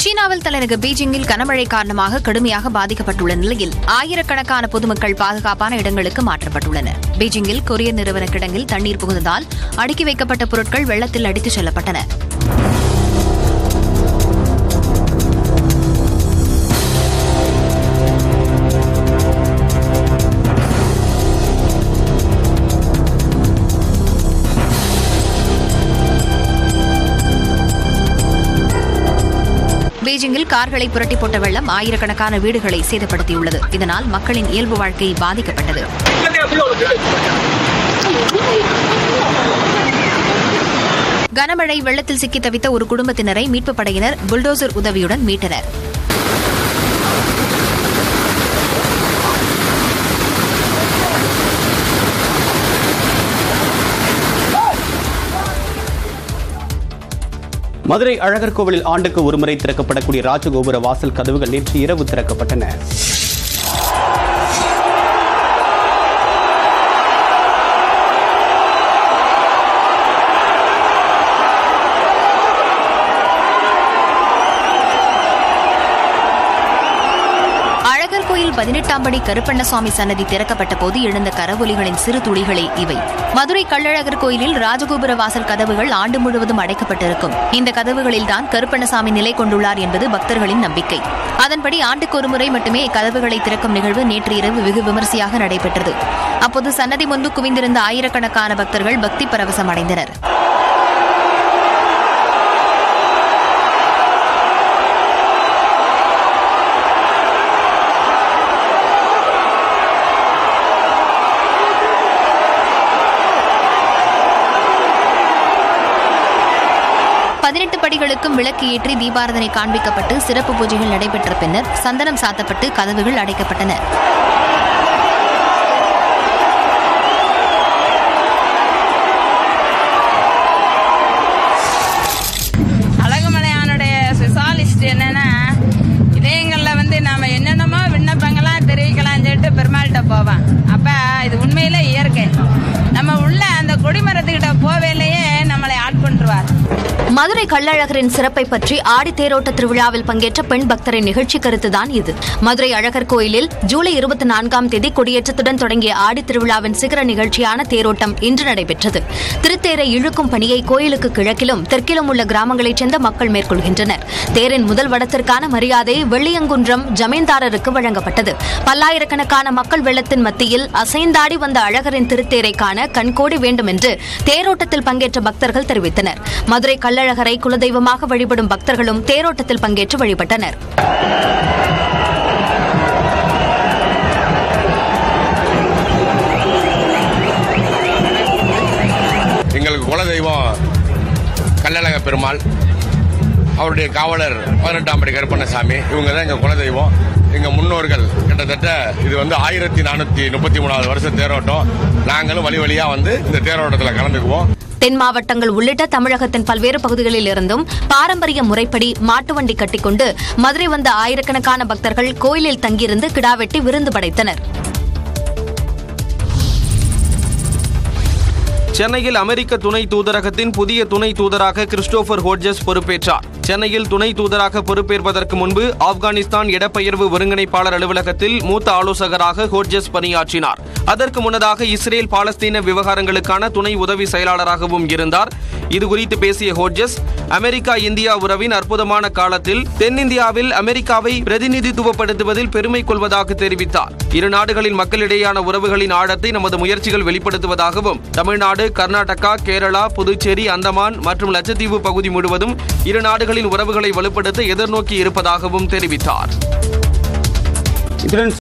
சீனாவில் தலைநகர் பீஜிங்கில் கனமழை காரணமாக கடுமையாக பாதிக்கப்பட்டுள்ள நிலையில் ஆயிரக்கணக்கான பொதுமக்கள் பாதுகாப்பான இடங்களுக்கு மாற்றப்பட்டுள்ளனர் பீஜிங்கில் கொரியர் நிறுவன கிடங்கில் தண்ணீர் புகுந்ததால் அடுக்கி வைக்கப்பட்ட பொருட்கள் வெள்ளத்தில் அடித்துச் செல்லப்பட்டன பீஜிங்கில் கார்களை புரட்டி போட்ட வெள்ளம் ஆயிரக்கணக்கான வீடுகளை சேதப்படுத்தியுள்ளது இதனால் மக்களின் இயல்பு வாழ்க்கை பாதிக்கப்பட்டது கனமழை வெள்ளத்தில் சிக்கி தவித்த ஒரு குடும்பத்தினரை மீட்புப் படையினர் புல்டோசர் உதவியுடன் மீட்டனர் மதுரை அழகர் கோவிலில் ஆண்டுக்கு ஒருமுறை திறக்கப்படக்கூடிய ராஜகோபுர வாசல் கதவுகள் நேற்று இரவு திறக்கப்பட்டன அழகர் கோயில் பதினெட்டாம் படி கருப்பண்ணசுவாமி சன்னதி திறக்கப்பட்ட போது எழுந்த கரவொலிகளின் சிறு துளிகளே இவை மதுரை கள்ளழகர் கோயிலில் ராஜகோபுர வாசல் கதவுகள் ஆண்டு முழுவதும் அடைக்கப்பட்டிருக்கும் இந்த கதவுகளில்தான் கருப்பண்ணசாமி நிலை கொண்டுள்ளார் என்பது பக்தர்களின் நம்பிக்கை அதன்படி ஆண்டுக்கு ஒருமுறை மட்டுமே கதவுகளை திறக்கும் நிகழ்வு நேற்று இரவு வெகு விமரிசையாக நடைபெற்றது அப்போது சன்னதி முன்பு குவிந்திருந்த ஆயிரக்கணக்கான பக்தர்கள் பக்தி பரவசம் அடைந்தனர் பதினெட்டு படிகளுக்கும் விளக்கு ஏற்றி தீபாரதனை காண்பிக்கப்பட்டு சிறப்பு பூஜைகள் நடைபெற்ற பின்னர் சந்தனம் சாத்தப்பட்டு கதவுகள் அடைக்கப்பட்டன அழகுமலையானுடைய ஸ்பெஷாலிஸ்ட் என்னன்னா இதயங்களில் வந்து நாம என்னென்னமோ விண்ணப்பங்களாம் தெரிவிக்கலாம் சொல்லிட்டு பெருமாள்கிட்ட போவான் அப்ப இது உண்மையில இயற்கை நம்ம உள்ள அந்த கொடிமரத்துக்கிட்ட போவேலையே நம்மளை ஆட்கொண்டுருவார் மதுரை கள்ளழகரின் சிறப்பை பற்றி ஆடி தேரோட்ட திருவிழாவில் பங்கேற்ற பெண் பக்தரின் நிகழ்ச்சி கருத்துதான் இது மதுரை அழகர் கோயிலில் ஜூலை இருபத்தி நான்காம் தேதி கொடியேற்றத்துடன் தொடங்கிய ஆடி திருவிழாவின் சிகர நிகழ்ச்சியான தேரோட்டம் இன்று நடைபெற்றது திருத்தேரை இழுக்கும் பணியை கோயிலுக்கு கிழக்கிலும் தெற்கிலும் உள்ள கிராமங்களைச் சேர்ந்த மக்கள் மேற்கொள்கின்றனர் தேரின் முதல் வடத்திற்கான மரியாதை வெள்ளியங்குன்றம் ஜமீன்தாரருக்கு வழங்கப்பட்டது பல்லாயிரக்கணக்கான மக்கள் வெள்ளத்தின் மத்தியில் அசைந்தாடி வந்த அழகரின் திருத்தேரை காண கண்கோடி வேண்டும் என்று தேரோட்டத்தில் பங்கேற்ற பக்தர்கள் தெரிவித்தனர் மதுரை கள்ளழகரை குலதெய்வமாக வழிபடும் பக்தர்களும் தேரோட்டத்தில் பங்கேற்று வழிபட்டனர் எங்களுக்கு குலதெய்வம் கள்ளழக பெருமாள் அவருடைய காவலர் பதினெட்டாம் படி கருப்பண்ணசாமி இவங்க தான் எங்கள் குலதெய்வம் எங்கள் முன்னோர்கள் கிட்டத்தட்ட இது வந்து ஆயிரத்தி நானூற்றி முப்பத்தி மூணாவது வருஷம் தேரோட்டம் நாங்களும் வழி வழியாக வந்து இந்த தேரோட்டத்தில் கலந்துக்குவோம் தென் மாவட்டங்கள் உள்ளிட்ட தமிழகத்தின் பல்வேறு பகுதிகளில் இருந்தும் பாரம்பரிய முறைப்படி மாட்டு வண்டி கட்டிக்கொண்டு மதுரை வந்த ஆயிரக்கணக்கான பக்தர்கள் கோயிலில் தங்கியிருந்து கிடாவெட்டி விருந்து படைத்தனர் சென்னையில் அமெரிக்க துணை தூதரகத்தின் புதிய துணை தூதராக கிறிஸ்டோபர் ஹோட்ஜஸ் பொறுப்பேற்றார் சென்னையில் துணை தூதராக பொறுப்பேற்பதற்கு முன்பு ஆப்கானிஸ்தான் இடப்பெயர்வு ஒருங்கிணைப்பாளர் அலுவலகத்தில் மூத்த ஆலோசகராக ஹோட்ஜஸ் பணியாற்றினார் அதற்கு முன்னதாக இஸ்ரேல் பாலஸ்தீன விவகாரங்களுக்கான துணை உதவி செயலாளராகவும் இருந்தார் இதுகுறித்து பேசிய ஹோட்ஜஸ் அமெரிக்கா இந்தியா உறவின் அற்புதமான காலத்தில் தென்னிந்தியாவில் அமெரிக்காவை பிரதிநிதித்துவப்படுத்துவதில் பெருமை கொள்வதாக தெரிவித்தார் இரு நாடுகளின் மக்களிடையேயான உறவுகளின் ஆழத்தை நமது முயற்சிகள் வெளிப்படுத்துவதாகவும் தமிழ்நாடு கர்நாடகா கேரளா புதுச்சேரி அந்தமான் மற்றும் லட்சத்தீவு பகுதி முழுவதும் இரு நாடுகளின் உறவுகளை வலுப்படுத்த எதிர்நோக்கி இருப்பதாகவும் தெரிவித்தார் இத்துடன்